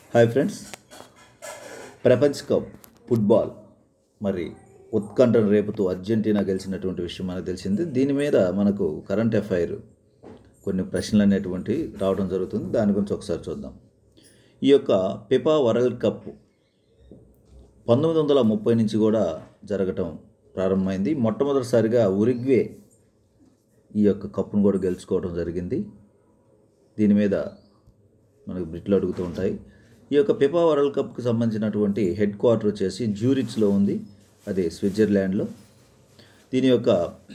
hi friends ప్రపంచ cup football మరి ఉత్కంఠను రేపుతూ అర్జెంటీనా గెలిచినటువంటి విషయం మనకు తెలిసింది దీని మీద మనకు కరెంట్ అఫైర్ కొన్ని ప్రశ్నలు అనేటువంటి రావడం జరుగుతుంది దాని గురించి ఒకసారి చూద్దాం ఈ యొక్క పిపా వరల్డ్ కప్ పంతొమ్మిది వందల ముప్పై నుంచి కూడా జరగటం ప్రారంభమైంది మొట్టమొదటిసారిగా ఉరిగ్వే ఈ యొక్క కప్పును కూడా గెలుచుకోవడం జరిగింది దీని మీద మనకు బ్రిట్లు అడుగుతూ ఉంటాయి ఈ యొక్క పిపా వరల్డ్ కప్కి సంబంధించినటువంటి హెడ్ క్వార్టర్ వచ్చేసి జ్యూరిచ్లో ఉంది అది స్విట్జర్లాండ్లో దీని యొక్క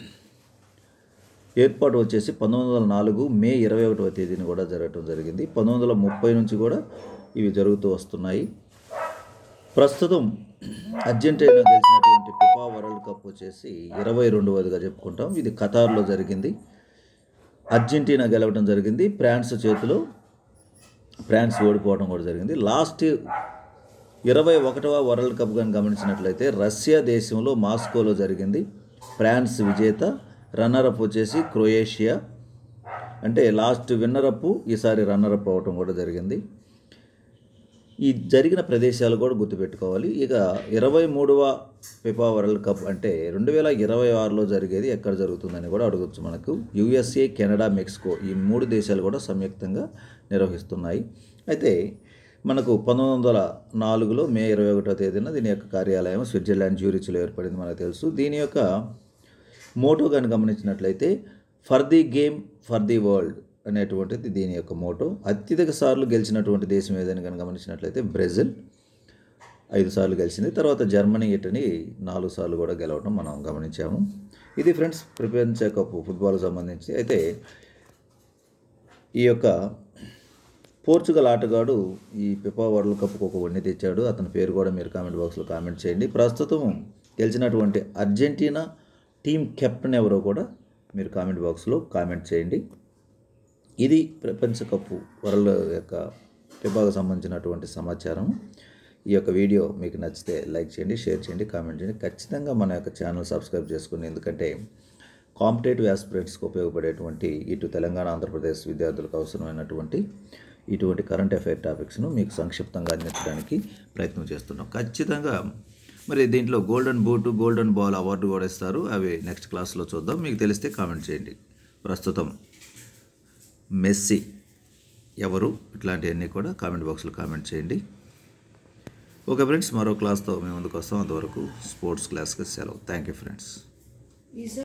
ఏర్పాటు వచ్చేసి పంతొమ్మిది వందల నాలుగు మే ఇరవై ఒకటవ తేదీన కూడా జరగటం జరిగింది పంతొమ్మిది వందల ముప్పై నుంచి కూడా ఇవి జరుగుతూ వస్తున్నాయి ప్రస్తుతం అర్జెంటీనా గెలిచినటువంటి పిపా వరల్డ్ కప్ వచ్చేసి ఇరవై రెండవదిగా చెప్పుకుంటాం ఇది ఖతార్లో జరిగింది అర్జెంటీనా గెలవడం జరిగింది ఫ్రాన్స్ చేతిలో ఫ్రాన్స్ ఓడిపోవడం కూడా జరిగింది లాస్ట్ ఇరవై ఒకటవ వరల్డ్ కప్ కానీ గమనించినట్లయితే రష్యా దేశంలో మాస్కోలో జరిగింది ఫ్రాన్స్ విజేత రన్నరప్ వచ్చేసి క్రొయేషియా అంటే లాస్ట్ విన్నరప్ ఈసారి రన్నరప్ అవ్వటం కూడా జరిగింది ఈ జరిగిన ప్రదేశాలు కూడా గుర్తుపెట్టుకోవాలి ఇక ఇరవై మూడవ ఫిఫా వరల్డ్ కప్ అంటే రెండు వేల ఇరవై ఆరులో జరిగేది ఎక్కడ జరుగుతుందని కూడా అడగచ్చు మనకు యుఎస్ఏ కెనడా మెక్సికో ఈ మూడు దేశాలు కూడా సంయుక్తంగా నిర్వహిస్తున్నాయి అయితే మనకు పంతొమ్మిది వందల నాలుగులో మే ఇరవై ఒకటో తేదీన దీని యొక్క కార్యాలయం స్విట్జర్లాండ్ జ్యూరిచ్లో ఏర్పడింది మనకు తెలుసు దీని యొక్క మోటో కానీ గమనించినట్లయితే for the game for the world అనేటువంటిది దీని యొక్క మోటో అత్యధిక సార్లు గెలిచినటువంటి దేశం ఏదని కనుక గమనించినట్లయితే బ్రెజిల్ ఐదు సార్లు గెలిచింది తర్వాత జర్మనీ ఇటని నాలుగు సార్లు కూడా గెలవడం మనం గమనించాము ఇది ఫ్రెండ్స్ ప్రపంచ కప్ ఫుట్బాల్ సంబంధించి అయితే ఈ యొక్క పోర్చుగల్ ఆటగాడు ఈ పిపా వరల్డ్ కప్కు ఒక వన్నె తెచ్చాడు అతని పేరు కూడా మీరు కామెంట్ బాక్స్లో కామెంట్ చేయండి ప్రస్తుతం గెలిచినటువంటి అర్జెంటీనా టీం కెప్టెన్ ఎవరో కూడా మీరు కామెంట్ బాక్స్లో కామెంట్ చేయండి ఇది ప్రపంచ కప్పు వరల్డ్ యొక్క ఫిఫాకు సంబంధించినటువంటి సమాచారం ఈ యొక్క వీడియో మీకు నచ్చితే లైక్ చేయండి షేర్ చేయండి కామెంట్ చేయండి ఖచ్చితంగా మన యొక్క ఛానల్ సబ్స్క్రైబ్ చేసుకోండి ఎందుకంటే కాంపిటేటివ్ ఆస్పిరెంట్స్కి ఉపయోగపడేటువంటి ఇటు తెలంగాణ ఆంధ్రప్రదేశ్ విద్యార్థులకు అవసరమైనటువంటి ఇటువంటి కరెంట్ అఫైర్ టాపిక్స్ను మీకు సంక్షిప్తంగా అందించడానికి ప్రయత్నం చేస్తున్నాం ఖచ్చితంగా మరి దీంట్లో golden boot golden ball award కూడా ఇస్తారు అవి నెక్స్ట్ క్లాస్లో చూద్దాం మీకు తెలిస్తే కామెంట్ చేయండి ప్రస్తుతం మెస్సీ ఎవరు ఇట్లాంటివన్నీ కూడా కామెంట్ బాక్స్లో కామెంట్ చేయండి ఓకే ఫ్రెండ్స్ మరో క్లాస్తో మేము ముందుకు వస్తాం అంతవరకు స్పోర్ట్స్ క్లాస్కి సెలవు థ్యాంక్ యూ ఫ్రెండ్స్